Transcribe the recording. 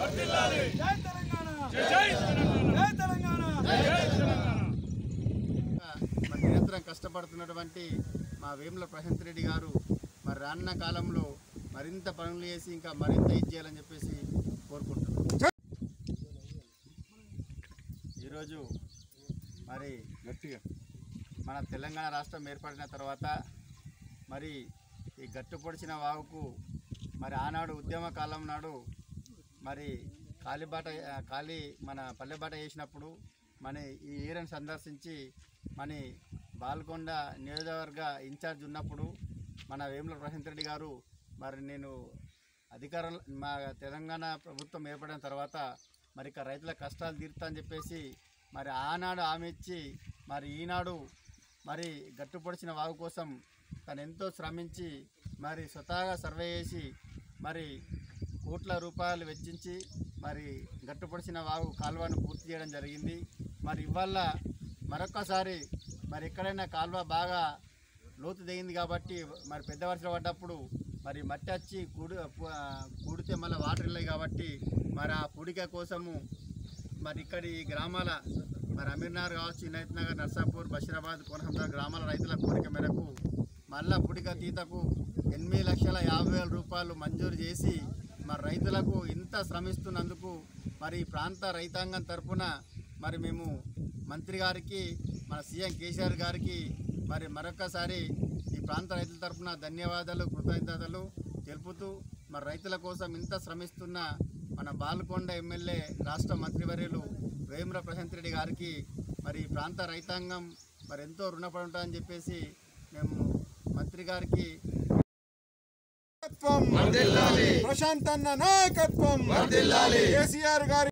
జై తెలంగాణ జై తెలంగాణ మరి నిరంతరం కష్టపడుతున్నటువంటి మా వేముల ప్రశాంత్ రెడ్డి గారు మరి రానున్న కాలంలో మరింత పనులు చేసి ఇంకా మరింత ఇది చేయాలని చెప్పేసి కోరుకుంటున్నాం ఈరోజు మరి గట్టిగా మన తెలంగాణ రాష్ట్రం ఏర్పడిన తర్వాత మరి ఈ గట్టు పొడిచిన వాగుకు మరి ఆనాడు ఉద్యమ కాలం నాడు మరి కాలిబాట ఆ, కాలి మన పల్లెబాట వేసినప్పుడు మన ఈ ఏరియాను సందర్శించి మన బాల్కొండ నియోజకవర్గ ఇన్ఛార్జ్ ఉన్నప్పుడు మన వేముల ప్రశాంత్ రెడ్డి గారు మరి నేను అధికారం మా తెలంగాణ ప్రభుత్వం ఏర్పడిన తర్వాత మరి ఇక రైతుల కష్టాలు తీరుతా అని చెప్పేసి మరి ఆనాడు హామీ ఇచ్చి మరి ఈనాడు మరి గట్టుపడిచిన వాగు కోసం తను ఎంతో శ్రమించి మరి స్వతహాగా సర్వే చేసి మరి కోట్ల రూపాయలు వెచ్చించి మరి గట్టుపడిచిన వాగు కాలువను పూర్తి చేయడం జరిగింది మరి ఇవాళ మరొక్కసారి మరి ఎక్కడైనా కాలువ బాగా లోతు దిగింది కాబట్టి మరి పెద్ద వర్షాలు పడ్డప్పుడు మరి మట్టి వచ్చి కూడి ఆ, కూడితే మళ్ళీ వాటర్ వెళ్ళాయి కాబట్టి మరి ఆ పూడిక కోసము మరి ఇక్కడి ఈ గ్రామాల మరి అమీర్నగర్ కావచ్చు ఇనైత్ నగర్ నర్సాపూర్ బషీరాబాద్ కోనహంస గ్రామాల రైతుల కోరిక మేరకు మళ్ళా పుడిక తీతకు ఎనిమిది లక్షల యాభై వేల రూపాయలు మంజూరు చేసి మరి రైతులకు ఇంత శ్రమిస్తున్నందుకు మరి ఈ ప్రాంత రైతాంగం తరపున మరి మేము మంత్రి గారికి మన సీఎం కేసీఆర్ గారికి మరి మరొకసారి ఈ ప్రాంత రైతుల తరపున ధన్యవాదాలు కృతజ్ఞతలు తెలుపుతూ మరి రైతుల కోసం ఇంత శ్రమిస్తున్న మన బాల్కొండ ఎమ్మెల్యే రాష్ట్ర మంత్రివర్యులు వేముల ప్రశాంత్ రెడ్డి గారికి మరి ఈ ప్రాంత రైతాంగం మరి ఎంతో రుణపడి ఉంటారని చెప్పేసి మేము మంత్రి గారికి ప్రశాంత్ అన్న నాయకత్వం కేసీఆర్ గారి